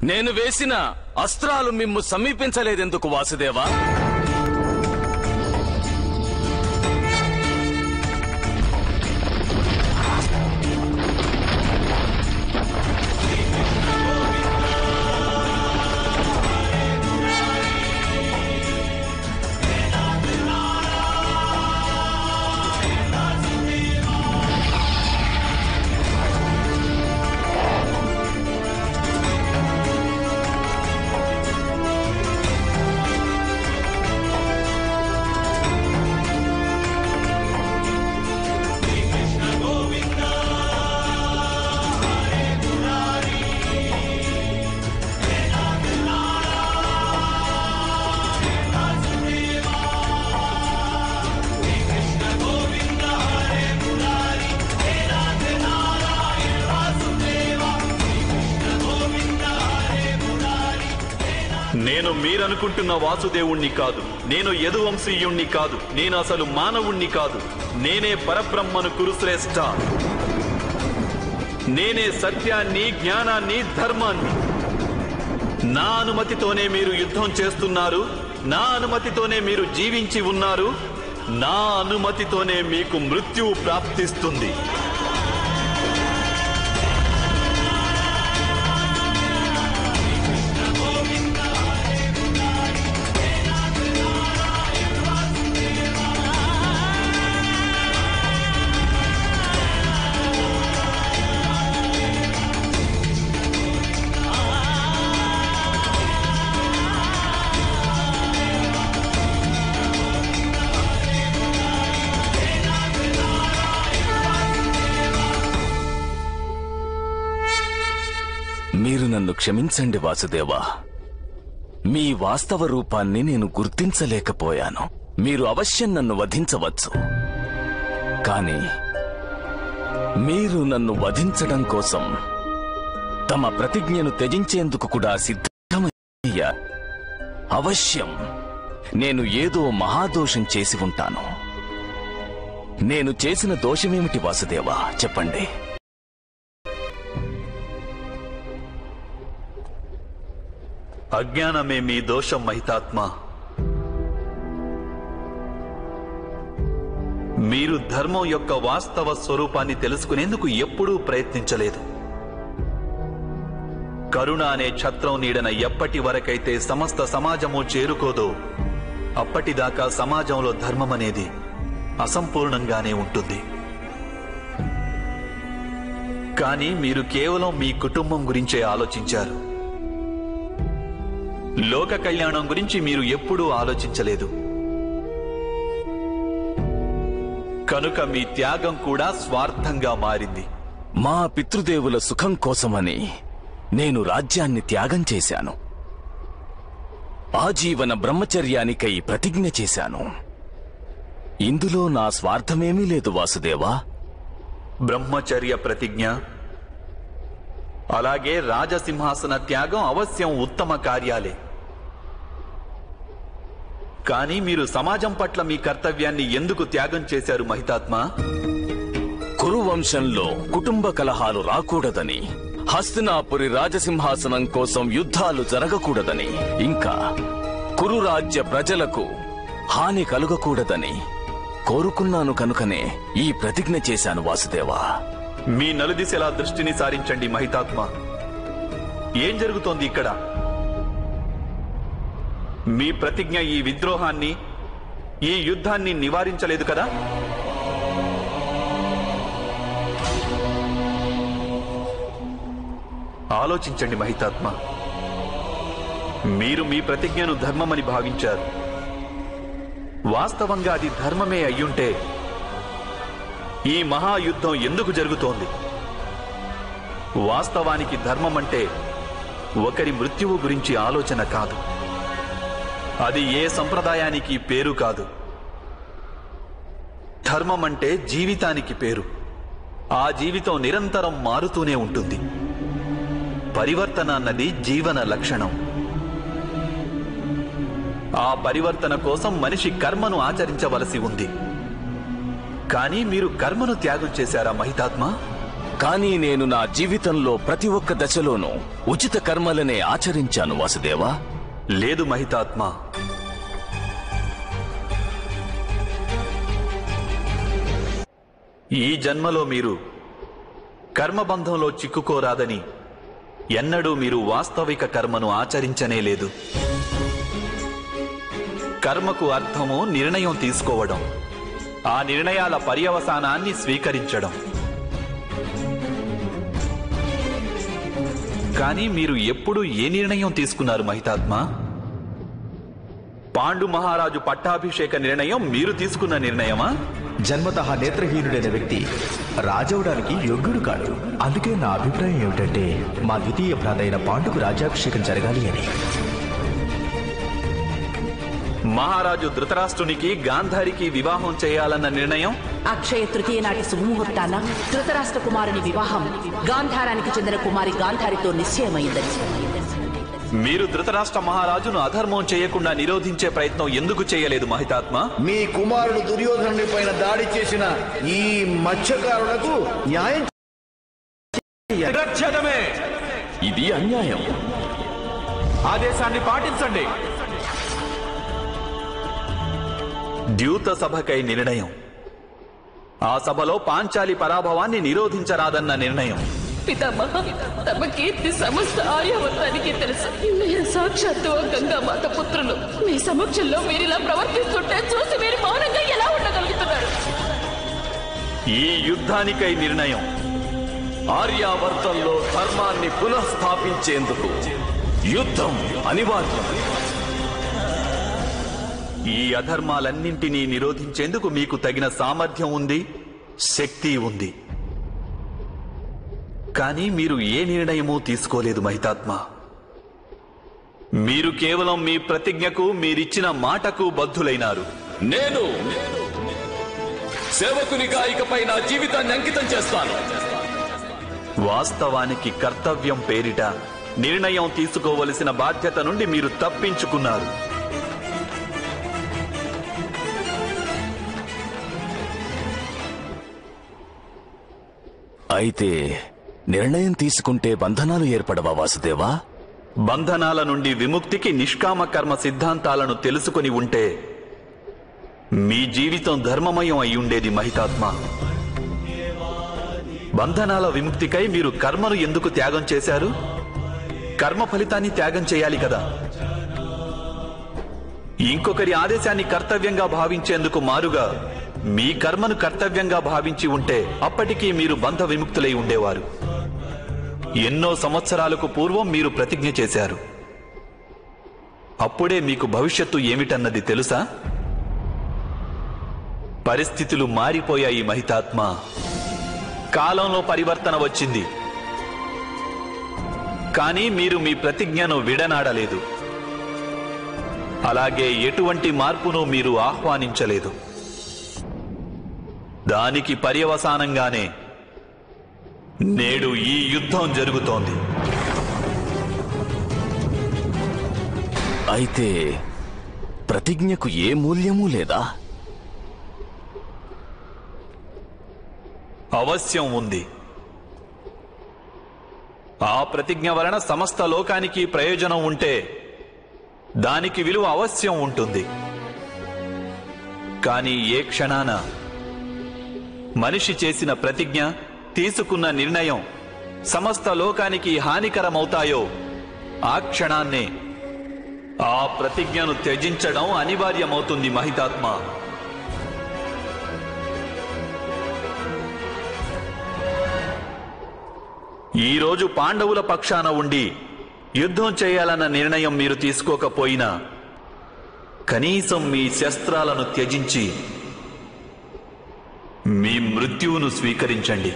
నేను వేసిన అస్త్రాలు మిమ్ము సమీపించలేదెందుకు వాసుదేవా నేను మీరనుకుంటున్న వాసుదేవుణ్ణి కాదు నేను యదువంశీయుణ్ణి కాదు నేను అసలు మానవుణ్ణి కాదు నేనే పరబ్రహ్మను కురుశ్రేష్ఠ నేనే సత్యాన్ని జ్ఞానాన్ని ధర్మాన్ని నా అనుమతితోనే మీరు యుద్ధం చేస్తున్నారు నా అనుమతితోనే మీరు జీవించి ఉన్నారు నా అనుమతితోనే మీకు మృత్యువు ప్రాప్తిస్తుంది మీరు నన్ను క్షమించండి వాసుదేవా మీ వాస్తవ రూపాన్ని నేను గుర్తించలేకపోయాను మీరు అవశ్యం నన్ను వధించవచ్చు కానీ మీరు నన్ను వధించడం కోసం తమ ప్రతిజ్ఞను త్యజించేందుకు కూడా సిద్ధమయ్యారు అవశ్యం నేను ఏదో మహాదోషం చేసి ఉంటాను నేను చేసిన దోషమేమిటి వాసుదేవా చెప్పండి అజ్ఞానమే మీ దోషం మహితాత్మ మీరు ధర్మం యొక్క వాస్తవ స్వరూపాన్ని తెలుసుకునేందుకు ఎప్పుడూ ప్రయత్నించలేదు కరుణ అనే ఛత్రం నీడన ఎప్పటి వరకైతే సమస్త సమాజము చేరుకోదో అప్పటిదాకా సమాజంలో ధర్మం అనేది అసంపూర్ణంగానే ఉంటుంది కానీ మీరు కేవలం మీ కుటుంబం గురించే ఆలోచించారు లోక కళ్యాణం గురించి మీరు ఎప్పుడూ ఆలోచించలేదు కనుక మీ త్యాగం కూడా స్వార్థంగా మారింది మా పితృదేవుల సుఖం కోసమని నేను రాజ్యాన్ని త్యాగం చేశాను ఆజీవన బ్రహ్మచర్యానికై ప్రతిజ్ఞ చేశాను ఇందులో నా స్వార్థమేమీ లేదు వాసుదేవా బ్రహ్మచర్య ప్రతిజ్ఞ అలాగే రాజసింహాసన త్యాగం అవశ్యం ఉత్తమ కార్యాలే కానీ మీరు సమాజం పట్ల మీ కర్తవ్యాన్ని ఎందుకు త్యాగం చేశారు మహితాత్మ కురు వంశంలో కుటుంబ కలహాలు రాకూడదని హస్తినాపురి రాజసింహాసనం కోసం యుద్ధాలు జరగకూడదని ఇంకా కురు రాజ్య ప్రజలకు హాని కలుగకూడదని కోరుకున్నాను కనుకనే ఈ ప్రతిజ్ఞ చేశాను వాసుదేవా మీ నలుదిశలా దృష్టిని సారించండి మహితాత్మ ఏం జరుగుతోంది ఇక్కడ మీ ప్రతిజ్ఞ ఈ విద్రోహాన్ని ఈ యుద్ధాన్ని నివారించలేదు కదా ఆలోచించండి మహితాత్మ మీరు మీ ప్రతిజ్ఞను ధర్మమని భావించారు వాస్తవంగా అది ధర్మమే అయ్యుంటే ఈ మహాయుద్ధం ఎందుకు జరుగుతోంది వాస్తవానికి ధర్మం అంటే ఒకరి మృత్యువు గురించి ఆలోచన కాదు అది ఏ సంప్రదాయానికి పేరు కాదు ధర్మం అంటే జీవితానికి పేరు ఆ జీవితం నిరంతరం మారుతూనే ఉంటుంది పరివర్తన అన్నది జీవన లక్షణం ఆ పరివర్తన కోసం మనిషి కర్మను ఆచరించవలసి ఉంది కానీ మీరు కర్మను త్యాగం చేశారా మహితాత్మ కానీ నేను నా జీవితంలో ప్రతి ఒక్క దశలోనూ ఉచిత కర్మలనే ఆచరించాను వాసుదేవా లేదు మహితాత్మ ఈ జన్మలో మీరు కర్మబంధంలో చిక్కుకోరాదని ఎన్నడూ మీరు వాస్తవిక కర్మను ఆచరించనే లేదు కర్మకు అర్థము నిర్ణయం తీసుకోవడం ఆ నిర్ణయాల పర్యవసానాన్ని స్వీకరించడం కానీ మీరు ఎప్పుడు ఏ నిర్ణయం తీసుకున్నారు మహితాత్మ పాండు మహారాజు పట్టాభిషేక నిర్ణయం మీరు తీసుకున్న నిర్ణయమా జన్మత నేత్రహీనుడైన వ్యక్తి రాజవడానికి యోగ్యుడు కాడు అందుకే నా అభిప్రాయం ఏమిటంటే మా ద్వితీయ భ్రాతైన పాండుకు రాజ్యాభిషేకం జరగాలి అని మహారాజు ధృతరాష్ట్రునికి గాంధారికి వివాహం చేయాలన్న నిర్ణయం అక్షయ తృతీయ నాటి శుభముహూర్తాన ధృతరాష్ట్ర కుమారుని వివాహం గాంధారానికి చెందిన కుమారి గాంధారితో నిశ్చయమైందని మీరు ధృతరాష్ట్ర మహారాజును అధర్మం చేయకుండా నిరోధించే ప్రయత్నం ఎందుకు చేయలేదు మహితాత్మ మీ కుమారుడు దుర్యోధనుడి పైన దాడి చేసిన ఈ మత్స్యకారులకు న్యాయం ఇది అన్యాయం ఆదేశాన్ని పాటించండి ద్యూత సభకై నిర్ణయం ఆ సభలో పాంచాలి పరాభవాన్ని నిరోధించరాదన్న నిర్ణయం పితామహ తమ కీర్తి సమస్త ఆర్యవర్తానికి తెలుసు మీరు సాక్షాత్తు ఆ గంగామాత పుత్రులు మీ సమక్షంలో మీరు ఇలా ప్రవర్తిస్తుంటే చూసి మీరు మౌనంగా ఎలా ఉండగలుగుతున్నారు ఈ యుద్ధానికై నిర్ణయం ఆర్యావర్తంలో ధర్మాన్ని పునఃస్థాపించేందుకు యుద్ధం అనివార్యం ఈ అధర్మాలన్నింటినీ నిరోధించేందుకు మీకు తగిన సామర్థ్యం ఉంది శక్తి ఉంది కానీ మీరు ఏ నిర్ణయమూ తీసుకోలేదు మహితాత్మ మీరు కేవలం మీ ప్రతిజ్ఞకు మీరిచ్చిన మాటకు బద్ధులైనారు నేను సేవకునిగా ఇకపై నా జీవితాన్ని అంకితం చేస్తాను వాస్తవానికి కర్తవ్యం పేరిట నిర్ణయం తీసుకోవలసిన బాధ్యత నుండి మీరు తప్పించుకున్నారు అయితే నిర్ణయం తీసుకుంటే బంధనాలు ఏర్పడవా వాసుదేవా బంధనాల నుండి విముక్తికి నిష్కామ కర్మ సిద్ధాంతాలను తెలుసుకొని ఉంటే మీ జీవితం ధర్మమయం అయి ఉండేది మహితాత్మ బంధనాల విముక్తికై మీరు కర్మను ఎందుకు త్యాగం చేశారు కర్మ ఫలితాన్ని త్యాగం చేయాలి కదా ఇంకొకరి ఆదేశాన్ని కర్తవ్యంగా భావించేందుకు మారుగా మీ కర్మను కర్తవ్యంగా భావించి ఉంటే అప్పటికీ మీరు బంధ విముక్తులై ఉండేవారు ఎన్నో సంవత్సరాలకు పూర్వం మీరు ప్రతిజ్ఞ చేశారు అప్పుడే మీకు భవిష్యత్తు ఏమిటన్నది తెలుసా పరిస్థితులు మారిపోయాయి మహితాత్మ కాలంలో పరివర్తన వచ్చింది కానీ మీరు మీ ప్రతిజ్ఞను విడనాడలేదు అలాగే ఎటువంటి మార్పును మీరు ఆహ్వానించలేదు దానికి పర్యవసానంగానే నేడు ఈ యుద్ధం జరుగుతోంది అయితే ప్రతిజ్ఞకు ఏ మూల్యమూ లేదా అవశ్యం ఉంది ఆ ప్రతిజ్ఞ వలన సమస్త లోకానికి ప్రయోజనం ఉంటే దానికి విలువ అవశ్యం ఉంటుంది కానీ ఏ క్షణాన మనిషి చేసిన ప్రతిజ్ఞ తీసుకున్న నిర్ణయం సమస్త లోకానికి హానికరమవుతాయో ఆ క్షణాన్నే ఆ ప్రతిజ్ఞను త్యజించడం అనివార్యమవుతుంది మహితాత్మ ఈ రోజు పాండవుల పక్షాన ఉండి యుద్ధం చేయాలన్న నిర్ణయం మీరు తీసుకోకపోయినా కనీసం మీ శస్త్రాలను త్యజించి మీ మృత్యువును స్వీకరించండి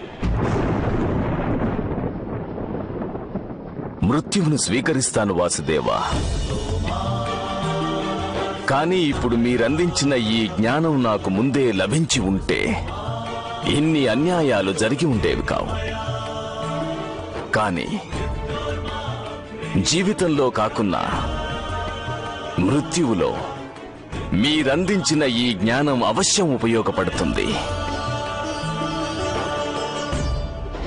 మృత్యువును స్వీకరిస్తాను వాసుదేవా కానీ ఇప్పుడు మీరందించిన ఈ జ్ఞానం నాకు ముందే లభించి ఉంటే ఇన్ని అన్యాయాలు జరిగి ఉండేవి కావు కానీ జీవితంలో కాకున్నా మృత్యువులో మీరందించిన ఈ జ్ఞానం అవశ్యం ఉపయోగపడుతుంది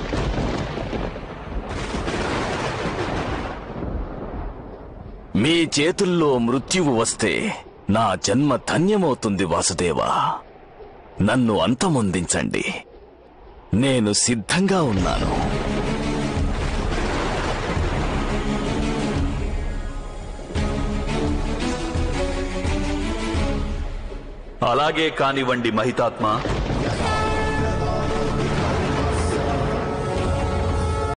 మీ చేతుల్లో మృత్యువు వస్తే నా జన్మ ధన్యమవుతుంది వాసుదేవా నన్ను అంతమొందించండి నేను సిద్ధంగా ఉన్నాను అలాగే కానివ్వండి మహితాత్మ